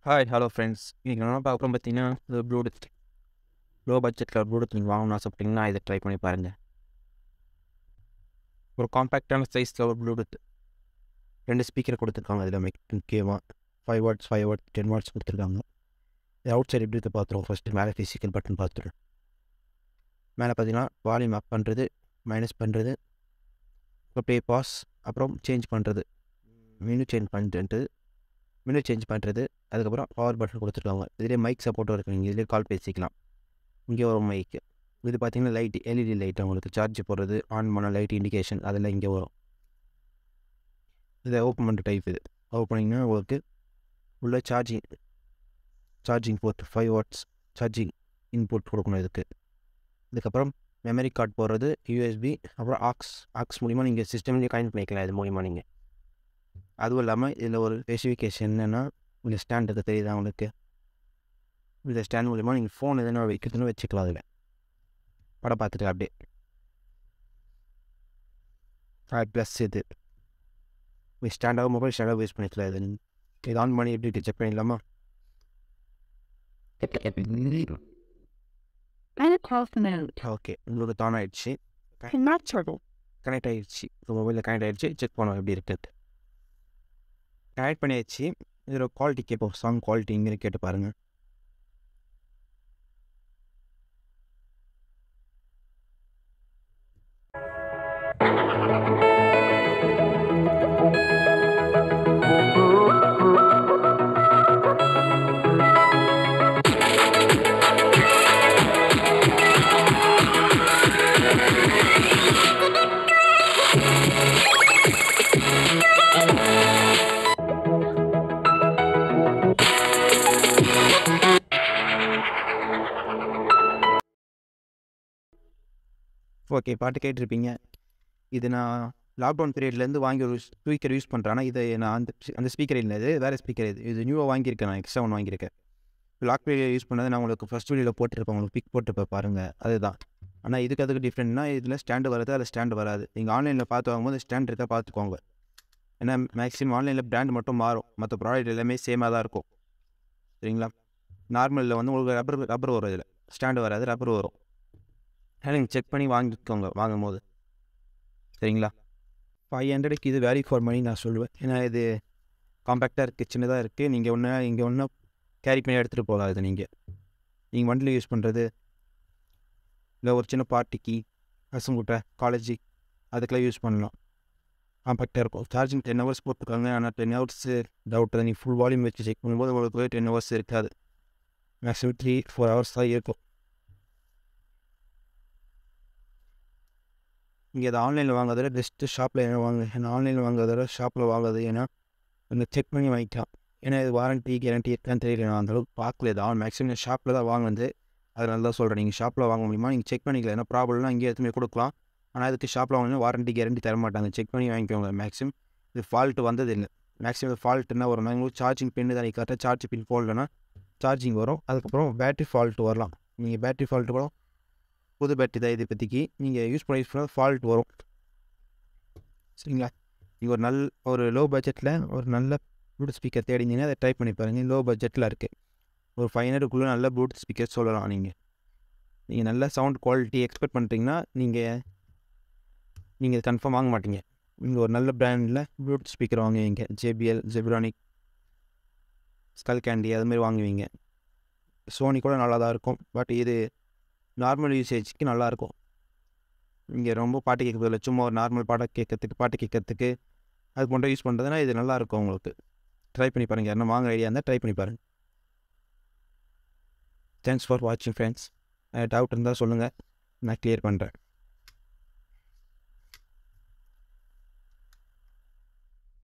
hi hello friends இன்றைக்கி என்ன பார்க்குறோம் பார்த்தீங்கன்னா இது ப்ளூடூத் லோ பட்ஜெட்டில் ப்ளூடூத் நீங்கள் வாங்கணும்னு ஆசைப்பட்டீங்கன்னா இதை ட்ரை பண்ணி பாருங்கள் ஒரு காம்பேக்டான சைஸில் ஒரு ப்ளூடூத் ரெண்டு ஸ்பீக்கர் கொடுத்துருக்காங்க அதில் முக்கியமாக five watts five watt ten watts கொடுத்துருக்காங்க இது அவுட் சைடு எப்படி இருக்கு பார்த்துருவோம் ஃபஸ்ட்டு மேலே ஃபிசிக்கல் பட்டன் பார்த்துருவோம் மேலே பார்த்தீங்கன்னா வால்யூம் அப் பண்ணுறது மைனஸ் பண்ணுறது அப்புறம் ப்ளே பாஸ் அப்புறம் சேஞ்ச் பண்ணுறது மெனு சேஞ்ச் பண்ணிட்டு மெனு சேஞ்ச் பண்ணுறது அதுக்கப்புறம் பவர் பட்டன் கொடுத்துருக்காங்க இதிலே மைக் சப்போர்ட்டும் இருக்குது நீங்கள் இதிலே கால் பேசிக்கலாம் இங்கே ஒரு மைக்கு இது பார்த்தீங்கன்னா லைட் எல்இடி லைட் உங்களுக்கு சார்ஜ் போடுறது ஆன் பண்ண லைட் இண்டிகேஷன் அதெல்லாம் இங்கே வரும் இதை ஓப்பன் பண்ணுற டைப் இது ஓப்பனிங்னா உங்களுக்கு உள்ள charging charging port five watts charging input கொடுக்கணும் இதுக்கு இதுக்கப்புறம் மெமரி கார்டு போடுறது யூஎஸ்பி அப்புறம் ஆக்ஸ் ஆக்ஸ் மூலிமா நீங்கள் சிஸ்டம்லேயே கனெக்ட் பண்ணிக்கலாம் இது மூலிமா நீங்கள் அதுவும் இல்லாமல் இதில் ஒரு ஸ்பெசிஃபிகேஷன் என்னென்னா இந்த ஸ்டாண்ட் இருக்குது தெரியுதா உங்களுக்கு இந்த ஸ்டாண்ட் மூலிமா நீங்கள் ஃபோன் எதனா வைக்கிறதுன்னு வச்சுக்கலாம் அதில் படம் பார்த்துட்டு அப்படியே ப்ளஸ் இது ஸ்டாண்டாக மொபைல் ஸ்டாண்டாக யூஸ் பண்ணிக்கலாம் இது இது ஆன் பண்ணி எப்படி செக் பண்ணிடலாமா ஓகே உங்களுக்கு ஆன் ஆகிடுச்சு கனெக்ட் ஆகிடுச்சு மொபைலில் கனெக்ட் ஆகிடுச்சு செக் பண்ணுவோம் எப்படி இருக்குது கனெக்ட் பண்ணியாச்சு இதில் குவாலிட்டி கேட்போம் சாங் குவாலிட்டி இங்கே கேட்டு பாருங்கள் ஓகே பாட்டு கேட்டிருப்பீங்க இது நான் லாக்டவுன் பீரியட்லேருந்து வாங்கி ஒரு ஸ்பீக்கர் யூஸ் பண்ணுறேன் ஆனால் இதை நான் அந்த அந்த ஸ்பீக்கர் இல்லை இது வேறு ஸ்பீக்கர் இது இது நியூவாக வாங்கியிருக்கேன் நான் எக்ஸ்ட்ரா ஒன்று வாங்கியிருக்கேன் லாக் பீரியட் யூஸ் பண்ணது நான் உங்களுக்கு ஃபஸ்ட் வீடியோவில் போட்டிருப்பேன் உங்களுக்கு பிக் போட்டுப்பேன் பாருங்கள் அதுதான் ஆனால் இதுக்கு அதுக்கு டிஃப்ரெண்ட்னா இதில் ஸ்டாண்டு வருது அதில் ஸ்டாண்டு வராது நீங்கள் ஆன்லைனில் பார்த்து வாங்கும்போது ஸ்டாண்ட் இருக்கா பார்த்துக்கோங்க ஏன்னா மேக்ஸிமம் ஆன்லைனில் பிராண்ட் மட்டும் மாறும் மற்ற ப்ராடக்ட் எல்லாமே சேமாக தான் இருக்கும் சரிங்களா நார்மலில் வந்து உங்களுக்கு ரப்பர் ரப்பர் வரும் இதில் ஸ்டாண்டு வராது ரப்பர் வரும் அதனால் நீங்கள் செக் பண்ணி வாங்கிக்கோங்க வாங்கும் போது சரிங்களா ஃபைவ் ஹண்ட்ரடுக்கு இது வேல்யூ ஃபார் மணி நான் சொல்லுவேன் ஏன்னா இது காம்பேக்டாக இருக்குது சின்னதாக இருக்குது நீங்கள் ஒன்று இங்கே ஒன்றும் கேரி பண்ணி எடுத்துகிட்டு போகலாம் இது நீங்கள் நீங்கள் வண்டியில் யூஸ் பண்ணுறது இல்லை ஒரு சின்ன பார்ட்டிக்கு பசங்கிட்ட காலேஜு அதுக்கெல்லாம் யூஸ் பண்ணலாம் காம்பேக்டாக இருக்கும் சார்ஜிங் டென் ஹவர்ஸ் போட்டுருக்காங்க ஆனால் டென் ஹவர்ஸு டவுட் தான் நீங்கள் ஃபுல் வால்யூம் வச்சு செக் பண்ணும்போது உங்களுக்கு டென் ஹவர்ஸ் இருக்காது மேக்ஸிமம் த்ரீ ஃபோர் ஹவர்ஸ் தான் இருக்கும் நீங்கள் அதை ஆன்லைனில் வாங்குறத பெஸ்ட்டு ஷாப்பில் என்ன வாங்க ஏன்னா ஆன்லைனில் வாங்குறத ஷாப்பில் வாங்குறது ஏன்னா கொஞ்சம் செக் பண்ணி வாங்கிக்கலாம் ஏன்னா இது வாரண்ட்டி கேரண்டி இருக்கான்னு தெரியல நான் அந்தளவுக்கு பார்க்கல இது ஆன் மேக்ஸிமம் ஷாப்பில் தான் வாங்குறது அதனால தான் சொல்கிறேன் நீங்கள் ஷாப்பில் வாங்க முடியுமா நீங்கள் செக் பண்ணிக்கலாம் ஏன்னா ப்ராப்ளம்னா இங்கே எதுவுமே கொடுக்கலாம் ஆனால் அதுக்கு ஷாப்பில் வாங்கினா வாரண்ட்டி கேரண்டி தர மாட்டாங்க செக் பண்ணி வாங்கிக்கோங்க மேக்ஸிமம் இது ஃபால்ட்டு வந்தது இல்லை மேக்ஸிமம் இது ஃபால்ட்டுன்னா வரும் உங்களுக்கு சார்ஜிங் பின்னு தான் கரெக்டாக சார்ஜ் பின் போடலன்னா சார்ஜிங் வரும் அதுக்கப்புறம் பேட்ரி ஃபால்ட்டு வரலாம் நீங்கள் பேட்ரி ஃபால்ட்டு கூட புது பேட்டரி தான் இதை பற்றிக்கு நீங்கள் யூஸ் பண்ணி யூஸ் பண்ணால் ஃபால்ட் வரும் சரிங்களா நீங்கள் ஒரு நல் ஒரு லோ பட்ஜெட்டில் ஒரு நல்ல ப்ளூடூத் ஸ்பீக்கர் தேடிங்கன்னா அதை ட்ரை பண்ணி பாருங்கள் லோ பட்ஜெட்டில் இருக்குது ஒரு ஃபைவ் ஹண்ட்ரடுக்குள்ளே நல்ல ப்ளூடூத் ஸ்பீக்கர் சொல்லலாம் நீங்கள் நீங்கள் நல்ல சவுண்ட் குவாலிட்டி எக்ஸ்பெக்ட் பண்ணுறீங்கன்னா நீங்கள் நீங்கள் கன்ஃபார்ம் வாங்க மாட்டீங்க நீங்கள் ஒரு நல்ல பிராண்டில் ப்ளூடூத் ஸ்பீக்கர் வாங்குவீங்க ஜேபிஎல் ஜெப்ரானிக் ஸ்கல் கேண்டி அது மாதிரி வாங்குவீங்க சோனி கூட நல்லா தான் இருக்கும் பட் இது நார்மல் யூசேஜ்க்கு நல்லாயிருக்கும் இங்கே ரொம்ப பாட்டு கேட்குறதில்ல சும்மா ஒரு நார்மல் பாட்டை கேட்கறதுக்கு பாட்டு கேட்கறதுக்கு அது போன்ற யூஸ் பண்ணுறதுனா இது நல்லாயிருக்கும் உங்களுக்கு ட்ரை பண்ணி பாருங்கள் யாரும் வாங்க ஐடியா இருந்தால் ட்ரை பண்ணி பாருங்கள் தேங்க்ஸ் ஃபார் வாட்சிங் ஃப்ரெண்ட்ஸ் டவுட் இருந்தால் சொல்லுங்கள் நான் க்ளியர் பண்ணுறேன்